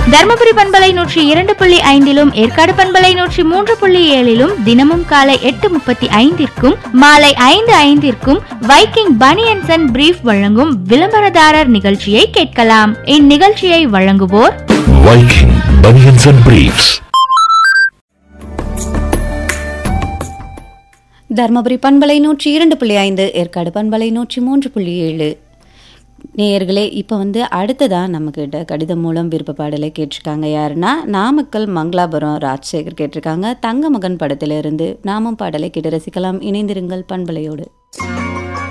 தருமபுரி பண்பலை நூற்றி இரண்டு புள்ளி ஐந்திலும் ஏற்காடு பண்பலை நூற்றி மூன்று புள்ளி ஏழிலும் தினமும் காலை எட்டு முப்பத்தி ஐந்திற்கும் மாலை ஐந்து ஐந்திற்கும் வைக்கிங் பனியன்சன் அண்ட் பிரீஃப் வழங்கும் விளம்பரதாரர் நிகழ்ச்சியை கேட்கலாம் இந்நிகழ்ச்சியை வழங்குவோர் Viking Bunions and Briefs. Dharmapuri பண்பலை நூற்றி இரண்டு புள்ளி ஐந்து ஏற்காடு பண்பலை நூற்றி மூன்று புள்ளி ஏழு நேயர்களே இப்போ வந்து அடுத்ததாக நம்மக்கிட்ட கடிதம் மூலம் விருப்ப பாடலை கேட்டிருக்காங்க யாருன்னா நாமக்கல் மங்களாபுரம் ராஜசேகர் கேட்டிருக்காங்க தங்க மகன் படத்திலிருந்து நாமும் பாடலை கேட்டு ரசிக்கலாம் இணைந்திருங்கள் பண்பலையோடு